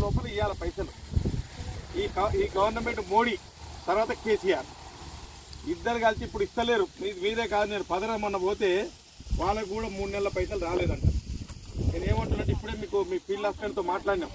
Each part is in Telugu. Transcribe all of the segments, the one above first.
లోపల ఇవ్వాలి పైసలు ఈ క- ఈ గవర్నమెంట్ మోడీ తర్వాత కేసీఆర్ ఇద్దరు కలిసి ఇప్పుడు ఇస్తలేరు మీ- మీదే కాదు నేను పదరా మొన్న పోతే వాళ్ళకు కూడా మూడు నెలల పైసలు రాలేదంట నేను ఏమంటున్నట్టు ఇప్పుడే మీకు మీ ఫీల్డ్ అసిస్టెంట్తో మాట్లాడినాం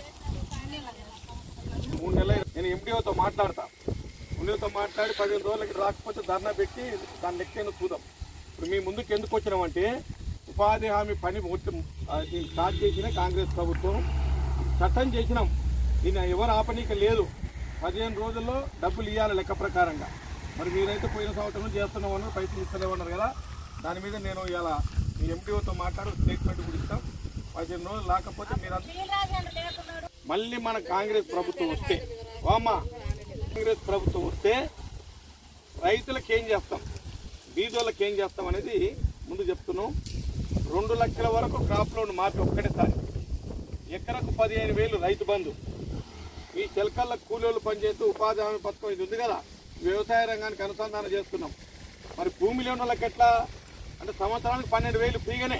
మూడు నెలలు నేను ఎండిఓతో మాట్లాడతా ఎండిఓతో మాట్లాడి పదిహేను రోజులకి రాకపోతే ధర్నా పెట్టి దాని లెక్కను చూద్దాం ఇప్పుడు మీ ముందుకు ఎందుకు వచ్చినామంటే ఉపాధి హామీ పని మొత్తం ఆ, దీన్ని స్టార్ట్ చేసిన కాంగ్రెస్ ప్రభుత్వం చట్టం చేసినాం దీన్ని ఎవరు ఆపనీక లేదు పదిహేను రోజుల్లో డబ్బులు ఇవ్వాలి లెక్క ప్రకారంగా మరి మీరైతే పోయిన సంవత్సరం చేస్తున్నాం అన్నారు పైసలు ఇస్తలేమన్నారు కదా దాని మీద నేను ఇలా మీ ఎండిఓతో మాట్లాడి స్టేట్మెంట్ కూడా ఇస్తాం పదిహేను రోజులు లేకపోతే మీరు మళ్ళీ మన కాంగ్రెస్ ప్రభుత్వం వస్తే వామ్మా కాంగ్రెస్ ప్రభుత్వం వస్తే రైతులకు ఏం చేస్తాం బీదోళ్ళకి ఏం చేస్తాం అనేది ముందు చెప్తున్నాం రెండు లక్షల వరకు క్రాప్ లోన్ మాపి ఒక్కటేసారి ఎకరకు పదిహేను వేలు రైతు బంధు ఈ చెలకల్ల కూలీలు పనిచేస్తూ ఉపాధి హామీ పథకం ఇది ఉంది కదా వ్యవసాయ రంగానికి అనుసంధానం చేస్తున్నాం మరి భూమి లేని వాళ్ళకి ఎట్లా అంటే సంవత్సరానికి పన్నెండు వేలు ఫ్రీగానే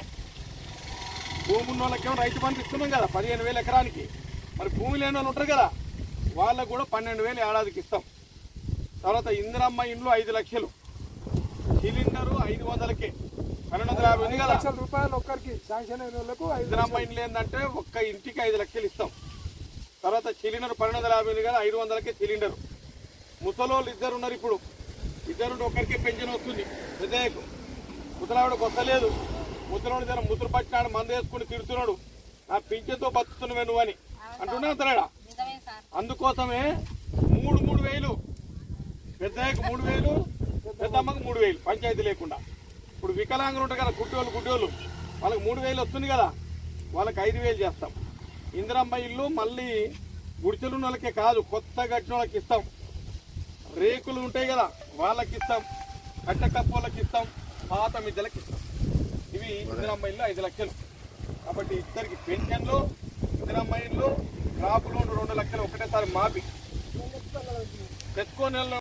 భూమి ఉన్న వాళ్ళకేమో రైతు బంధు ఇస్తున్నాం కదా పదిహేను వేలు ఎకరానికి మరి భూమి లేని వాళ్ళు ఉంటారు కదా వాళ్ళకు కూడా పన్నెండు వేలు ఏడాదికి ఇస్తాం తర్వాత ఇందిరమ్మ ఇండ్లు ఐదు లక్షలు సిలిండరు ఐదు వందలకే పన్నెండు వందల యాభై ఉంది కదా లక్షల రూపాయలు ఒక్కరికి శాంక్షన్ అయిన వాళ్ళకు ఐదు ఇందిరమ్మ ఇండ్లు ఏంటంటే ఒక్క ఇంటికి ఐదు లక్షలు ఇస్తాం తర్వాత సిలిండర్ పన్నెండు వందల యాభై ఉంది కదా ఐదు వందలకే సిలిండర్ ముసలోళ్ళు ఇద్దరు ఉన్నారు ఇప్పుడు ఇద్దరు ఒకరికే పెన్షన్ వస్తుంది పెద్దయ్యకు ముసలావిడకు వస్తలేదు ముసలోడు జర ముసురు పట్టినాడు మందు వేసుకుని తిడుతున్నాడు నా పింఛన్తో బతుకుతున్నావే నువ్వు అని అంటున్నా అంతలేడా అందుకోసమే మూడు మూడు వేలు పెద్దయ్యకు మూడు వేలు పెద్దమ్మకు మూడు వేలు పంచాయతీ లేకుండా ఇప్పుడు వికలాంగులు ఉంటారు కదా గుడ్డోళ్ళు గుడ్డోళ్ళు వాళ్ళకి మూడు వేలు వస్తుంది కదా వాళ్ళకి ఐదు వేలు చేస్తాం ఇందిరమ్మ ఇల్లు మళ్ళీ గుడిచెలు ఉన్న వాళ్ళకే కాదు కొత్త కట్టిన వాళ్ళకి ఇస్తాం రేకులు ఉంటాయి కదా వాళ్ళకి ఇస్తాం కట్ట కప్పు వాళ్ళకి ఇస్తాం పాత మిద్దెలకి ఇస్తాం ఇవి ఇందిరమ్మ ఇల్లు ఐదు లక్షలు కాబట్టి ఇద్దరికి పెన్షన్లు ఇందిరమ్మ ఇల్లు క్రాప్ లోన్ రెండు లక్షలు ఒకటేసారి మాపి తెచ్చుకో నెలలో